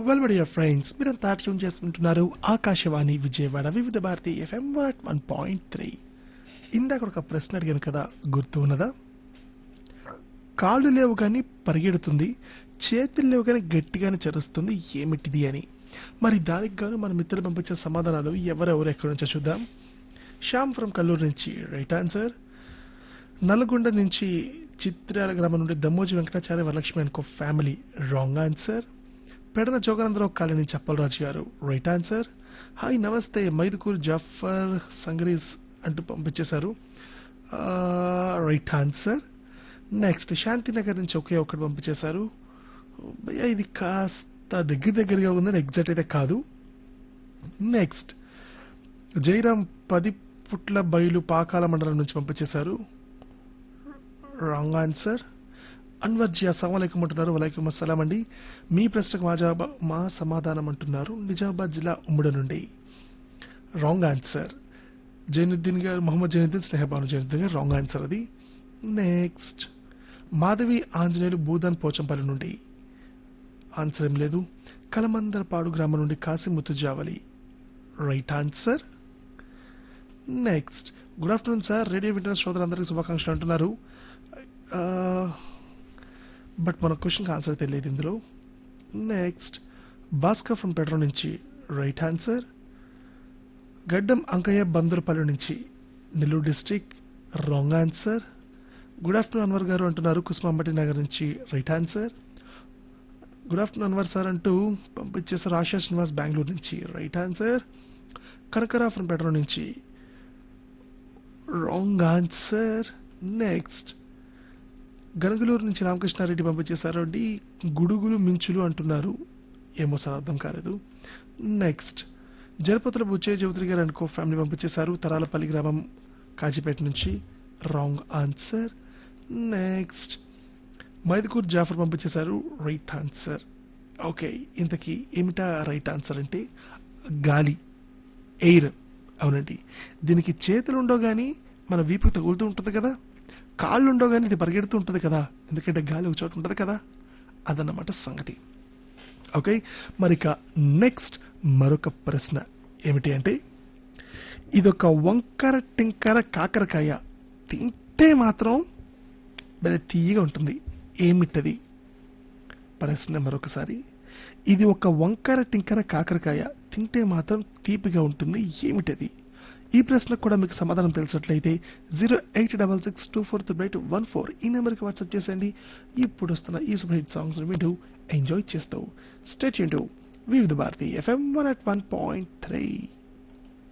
well my dear friends మీరంతా tune చేసుకుంటున్నారు Akashvani Vijayawada Vividh Bharati FM one point three ఇందాక ఒక ప్రశ్న అడిగాను కదా గుర్తు ఉన్నదా కాళ్ళు లేవు కానీ పరిగెడుతుంది చేతులు లేవు కానీ గట్టిగానే చరుస్తుంది ఏమిటిది అని మరి దానికి గాను మన మిత్రులు పంపించే సమాధానాలు ఎవరెవరు ఎక్కడి నుంచో చూద్దాం శ్యామ్ ఫ్రమ్ కల్లూరు నుంచి రైట్ ఆన్సర్ నల్గొండ నుంచి చిత్రాల గ్రామం నుండి దమ్మోజి వెంకటాచార్య వరలక్ష్మి అనుకో family wrong answer Pedana Joganandarao colony Chappalaraju garu right answer hi నమస్తే మైదుకూర్ జాఫర్ సంగ్రీస్ అంటూ పంపించేశారు రైట్ ఆన్సర్ నెక్స్ట్ శాంతినగర్ నుంచి ఒకే ఒకటి పంపించేశారు భయ్యా ఇది కాస్త దగ్గర దగ్గరగా ఉందని ఎగ్జాక్ట్ అయితే కాదు నెక్స్ట్ జైరాం పది పుట్ల బయలు పాకాల మండలం నుంచి పంపించేశారు రాంగ్ ఆన్సర్ అన్వర్ జీ అస్సలం అంటున్నారు వలైకుం అస్సలాం అండి మీ ప్రశ్నకు మా జవాబు మా సమాధానం అంటున్నారు నిజామాబాద్ జిల్లా ఉమ్మడి నుండి రాంగ్ ఆన్సర్ జైనుద్దీన్ గారు మొహమ్మద్ జైనుద్దీన్ స్నేహబాను జైనుద్దీన్ గారు రాంగ్ ఆన్సర్ అది నెక్స్ట్ మాధవి ఆంజనేయులు భూదాన్ పోచంపల్లి నుండి ఆన్సర్ ఏం లేదు కలమందరపాడు గ్రామం నుండి Kasimuttu Javali right answer next good afternoon sir radio వింటర్ శ్రోతలందరికీ శుభాకాంక్షలు అంటున్నారు బట్ మన క్వశ్చన్కి ఆన్సర్ తెలియదు ఇందులో నెక్స్ట్ భాస్కర్ ఫ్రమ్ పెట్రో నుంచి రైట్ ఆన్సర్ గడ్డం అంకయ్య బందర్పల్లి నుంచి Nellore district wrong answer good afternoon Anwar garu అంటున్నారు కుస్మాంబటి నగర్ నుంచి right answer good afternoon Anwar sir అంటూ పంపించేసారు ఆశా శ్రీనివాస్ బెంగళూరు నుంచి రైట్ ఆన్సర్ కనకరా ఫ్రమ్ పెట్రో నుంచి రాంగ్ ఆన్సర్ నెక్స్ట్ గనగలూరు నుంచి రామకృష్ణారెడ్డి పంపించేశారు అండి గుడుగులు మించులు అంటున్నారు ఏమో సార్ అర్థం కాలేదు నెక్స్ట్ జలపతుల బుచ్చయ్య చౌదరి గారు అనుకో ఫ్యామిలీ పంపించేశారు తరాలపల్లి గ్రామం కాజీపేట నుంచి wrong answer next Mydukur Jafar పంపించేశారు రైట్ ఆన్సర్ ఓకే ఇంతకీ ఏమిటా రైట్ ఆన్సర్ అంటే గాలి ఎయిర్ అవునండి దీనికి చేతులు ఉండవు కానీ మన వీపు తగులుతూ ఉంటుంది కదా కాళ్ళు ఉండవు కానీ ఇది పరిగెడుతూ ఉంటుంది కదా ఎందుకంటే గాలి ఒక చోట ఉంటుంది కదా అదన్నమాట సంగతి ఓకే మరిక నెక్స్ట్ మరొక ప్రశ్న ఏమిటి అంటే ఇదొక వంకర టింకర కాకరకాయ తింటే మాత్రం భలే తీయగా ఉంటుంది ఏమిటది ప్రశ్న మరొకసారి ఇది ఒక వంకర టింకర కాకరకాయ తింటే మాత్రం తీపిగా ఉంటుంది ఏమిటది ఈ ప్రశ్నకు కూడా మీకు సమాధానం తెలిసినట్లయితే zero eight double six two four three eight one four ఈ నెంబర్కి వాట్సాప్ చేసేయండి ఇప్పుడు వస్తున్న ఈ సూపర్ హిట్ సాంగ్స్ వింటూ ఎంజాయ్ చేస్తూ state Vividh Bharati FM one at one point three